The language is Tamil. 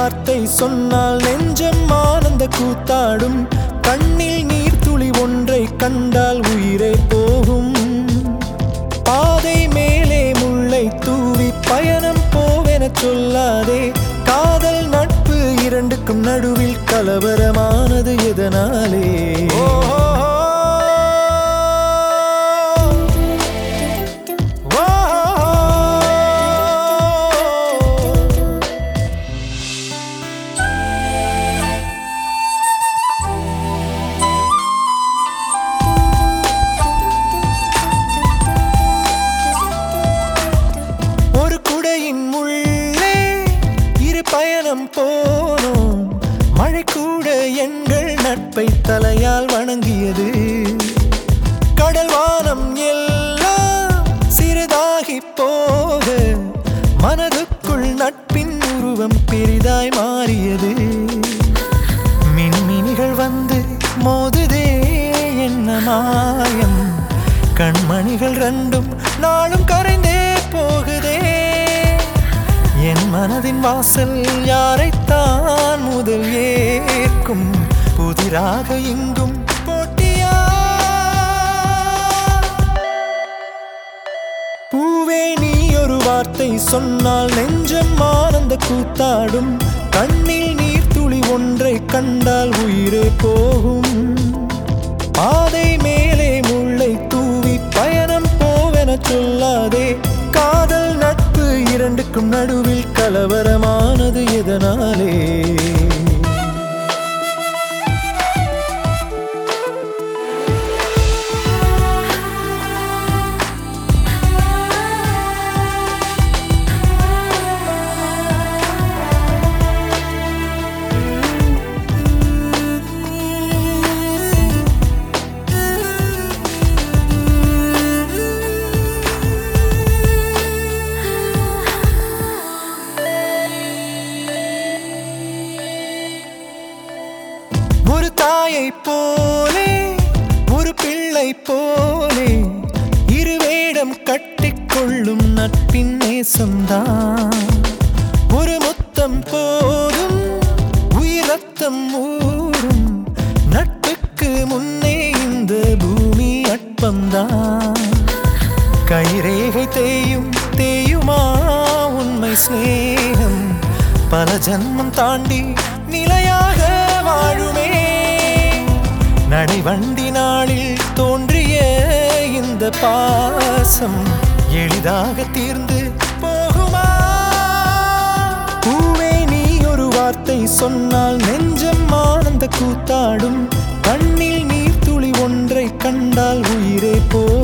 வார்த்தை சொன்னால் நெஞ்சம் ஆனந்த கூத்தாடும் கண்ணில் நீர் துளி ஒன்றை கண்டால் உயிரே போகும் பாதை மேலே முல்லை தூவி பயணம் போவெனச் சொல்லாதே காதல் நட்பு இரண்டுக்கும் நடுவில் கலவரமானது எதனாலே ஓ ஒரு குடையின் உள்ளே இரு பயணம் போனோம் மழை கூட எங்கள் நட்பை தலையால் வணங்கியது கடல் வானம் எல்லாம் சிறிதாகி போக மனதுக்குள் நட்பின் உருவம் பெரிதாய் மாறியது மின்மினிகள் வந்து மோதுதே என்ன மாயம் கண்மணிகள் ரெண்டும் நாளும் கரைந்தே போகுதே என் மனதின் வாசல் யாரைத்தான் முதல் ஏற்கும் புதிராக இங்கும் போட்டியா பூவே நீ ஒரு வார்த்தை சொன்னால் நெஞ்சம் ஆனந்த கூத்தாடும் கண்ணில் நீர் துளி ஒன்றை கண்டால் உயிரே போகும் பாதை மேலே முல்லை தூவி பயணம் போவென சொல்லாதே காதல் நட்பு இரண்டுக்கும் நடுவில் கலவரமானது எதனாலே ஒரு தாயை போலே ஒரு பிள்ளை போலே இரு வேடம் கட்டிக்கொள்ளும் நட்பின் நேசம்தான் ஒரு முத்தம் போதும் உயிர் ரத்தம் ஊறும் நட்புக்கு முன்னே இந்த பூமி அற்பம்தான் கைரேகை தேயும் தேயுமா உண்மை சிநேகம் பல ஜன்மம் தாண்டி நிலையாக வாழுமே நடைவண்டி நாளில் தோன்றிய இந்த பாசம் எளிதாக தீர்ந்து போகுமா பூவே நீ ஒரு வார்த்தை சொன்னால் நெஞ்சம் ஆனந்த கூத்தாடும் கண்ணில் நீர் துளி ஒன்றை கண்டால் உயிரே போ